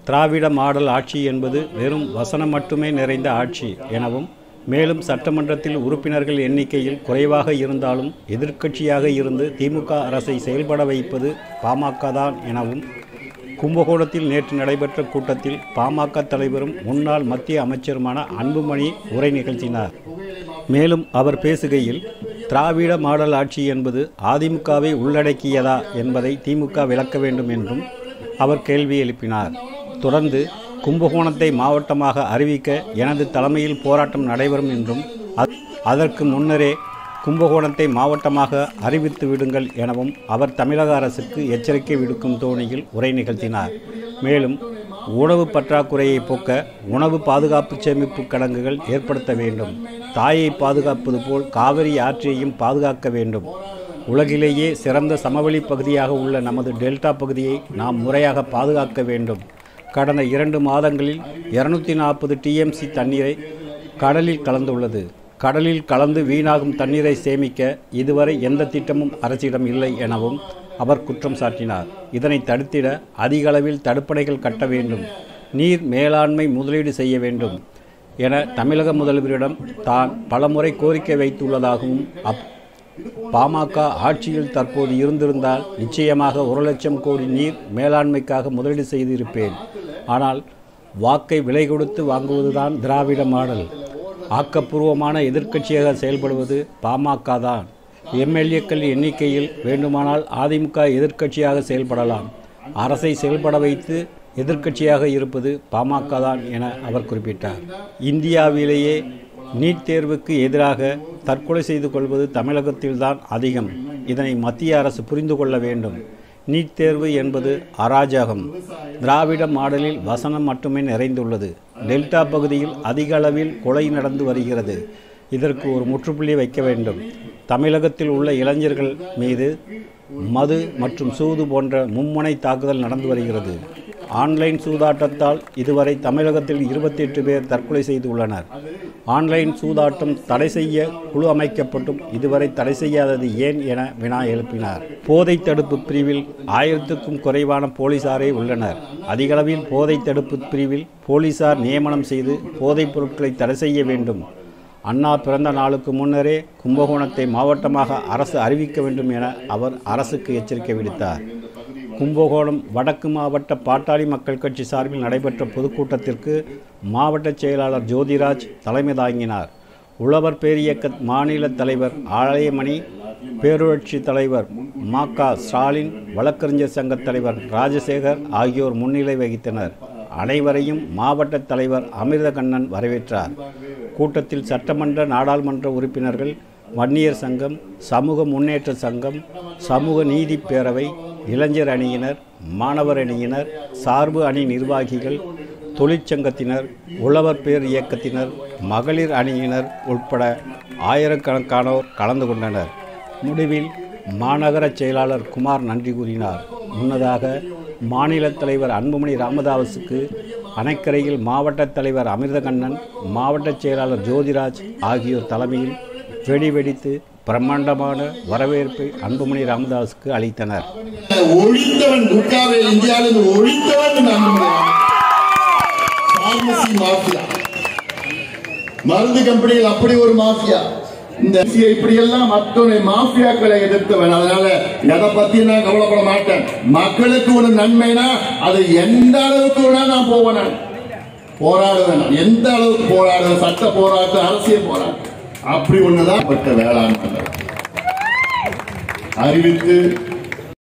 திராவிட model ஆட்சி என்பது வெறும் வசனம் மட்டுமே நிறைந்த ஆட்சி எனவும் மேலும் சட்டமன்றத்தில் உறுப்பினர்கள் எண்ணிக்கையில் குறைவாக இருந்தாலும் எதிர்க்கட்சியாக இருந்து திமுக அரசை செயல்பட வைப்பது பாமக தான் எனவும் கும்பகோணத்தில் நேற்று நடைபெற்ற கூட்டத்தில் பாமக தலைவரும் முன்னாள் மத்திய அமைச்சருமான அன்புமணி உரை நிகழ்த்தினார் மேலும் அவர் பேசுகையில் திராவிட மாடல் ஆட்சி என்பது அதிமுகவை உள்ளடக்கியதா என்பதை திமுக விளக்க வேண்டும் என்றும் அவர் கேள்வி எழுப்பினார் தொடர்ந்து கும்பகோணத்தை மாவட்டமாக அறிவிக்க எனது தலைமையில் போராட்டம் நடைபெறும் என்றும் அத்- அதற்கு முன்னரே கும்பகோணத்தை மாவட்டமாக அறிவித்து விடுங்கள் எனவும் அவர் தமிழக அரசுக்கு எச்சரிக்கை விடுக்கும் தோணியில் உரை நிகழ்த்தினார் மேலும் உணவு பற்றாக்குறையை போக்க உணவு பாதுகாப்பு சேமிப்பு கிடங்குகள் ஏற்படுத்த வேண்டும் தாயை பாதுகாப்பது போல் காவிரி ஆற்றையும் பாதுகாக்க வேண்டும் உலகிலேயே சிறந்த சமவெளி பகுதியாக உள்ள நமது டெல்டா பகுதியை நாம் முறையாக பாதுகாக்க வேண்டும் கடந்த இரண்டு மாதங்களில் இருநூத்தி நாற்பது டிஎம்சி தண்ணீரை கடலில் கலந்துள்ளது கடலில் கலந்து வீணாகும் தண்ணீரை சேமிக்க இதுவரை எந்த திட்டமும் அரசிடம் இல்லை எனவும் அவர் குற்றம் சாட்டினார் இதனை தடுத்திட அதிக அளவில் தடுப்பணைகள் கட்ட வேண்டும் நீர் மேலாண்மை முதலீடு செய்ய வேண்டும் என தமிழக முதல்வரிடம் தான் பலமுறை கோரிக்கை வைத்துள்ளதாகவும் அப் பாமக ஆட்சியில் தற்போது இருந்திருந்தால் நிச்சயமாக ஒரு லட்சம் கோடி நீர் மேலாண்மைக்காக முதலீடு செய்திருப்பேன் ஆனால் வாக்கை விலை கொடுத்து வாங்குவதுதான் திராவிட மாடல் ஆக்கப்பூர்வமான எதிர்க்கட்சியாக செயல்படுவது பாமக தான் எம்எல்ஏக்கள் எண்ணிக்கையில் வேண்டுமானால் அதிமுக எதிர்க்கட்சியாக செயல்படலாம் அரசை செயல்பட வைத்து எதிர்க்கட்சியாக இருப்பது பாமக தான் என அவர் குறிப்பிட்டார் இந்தியாவிலேயே நீட் தேர்வுக்கு எதிராக தற்கொலை செய்து கொள்வது தமிழகத்தில்தான் அதிகம் இதனை மத்திய அரசு புரிந்து கொள்ள வேண்டும் நீட் தேர்வு என்பது அராஜகம் திராவிட மாடலில் வசனம் மட்டுமே நிறைந்துள்ளது டெல்டா பகுதியில் அதிக அளவில் கொலை நடந்து வருகிறது இதற்கு ஒரு முற்றுப்புள்ளி வைக்க வேண்டும் தமிழகத்தில் உள்ள இளைஞர்கள் மீது மது மற்றும் சூது போன்ற மும்முனை தாக்குதல் நடந்து வருகிறது ஆன்லைன் சூதாட்டத்தால் இதுவரை தமிழகத்தில் இருபத்தி எட்டு பேர் தற்கொலை செய்துள்ளனர் ஆன்லைன் சூதாட்டம் தடை செய்ய குழு அமைக்கப்பட்டும் இதுவரை தடை செய்யாதது ஏன் என வினா எழுப்பினார் போதை தடுப்பு பிரிவில் ஆயிரத்துக்கும் குறைவான போலீசாரே உள்ளனர் அதிகளவில் போதை தடுப்பு பிரிவில் போலீசார் நியமனம் செய்து போதைப் பொருட்களை தடை செய்ய வேண்டும் அண்ணா பிறந்த நாளுக்கு முன்னரே கும்பகோணத்தை மாவட்டமாக அரசு அறிவிக்க வேண்டும் என அவர் அரசுக்கு எச்சரிக்கை விடுத்தார் கும்பகோணம் வடக்கு மாவட்ட பாட்டாளி மக்கள் கட்சி சார்பில் நடைபெற்ற பொதுக்கூட்டத்திற்கு மாவட்ட செயலாளர் ஜோதிராஜ் தலைமை தாங்கினார் உழவர் பேரியக்க மாநில தலைவர் ஆலயமணி பேரூராட்சி தலைவர் மா க ஸ்டாலின் வழக்கறிஞர் சங்க தலைவர் ராஜசேகர் ஆகியோர் முன்னிலை வகித்தனர் அனைவரையும் மாவட்ட தலைவர் அமிர்தகண்ணன் வரவேற்றார் கூட்டத்தில் சட்டமன்ற நாடாளுமன்ற உறுப்பினர்கள் வன்னியர் சங்கம் சமூக முன்னேற்ற சங்கம் சமூக நீதி பேரவை இளைஞர் அணியினர் மாணவர் அணியினர் சார்பு அணி நிர்வாகிகள் தொழிற்சங்கத்தினர் உழவர் பேர் இயக்கத்தினர் மகளிர் அணியினர் உட்பட ஆயிரக்கணக்கானோர் கலந்து கொண்டனர் முடிவில் மாநகர செயலாளர் குமார் நன்றி கூறினார் முன்னதாக மாநில தலைவர் அன்புமணி ராமதாஸுக்கு அணைக்கரையில் மாவட்ட தலைவர் அமிர்தகண்ணன் மாவட்ட செயலாளர் ஜோதிராஜ் ஆகியோர் தலைமையில் வெடி வெடித்து பிரம்மாண்டமான வரவேற்பை அன்புமணி ராமதாஸுக்கு அளித்தனர் ஒழித்தவன் குட்காவை இந்தியாவிலிருந்து ஒழித்தவன் பார்மசி மாஃபியா மருந்து கம்பெனிகள் அப்படி ஒரு மாஃபியா இந்த இப்படி எல்லாம் மற்றொரு மாஃபியாக்களை எதிர்த்தவன் அதனால எதை பத்தி நான் கவலைப்பட மாட்டேன் மக்களுக்கு ஒரு நன்மைனா அது எந்த அளவுக்கு வேணா நான் போவேன் நான். போராடுவேன் நான். எந்த அளவுக்கு போராடுவேன் சட்ட போராட்டம் அரசியல் போராட்டம் அப்படி ஒண்ணுதான் பட்ட வேளாண் மன்றம் அறிவித்து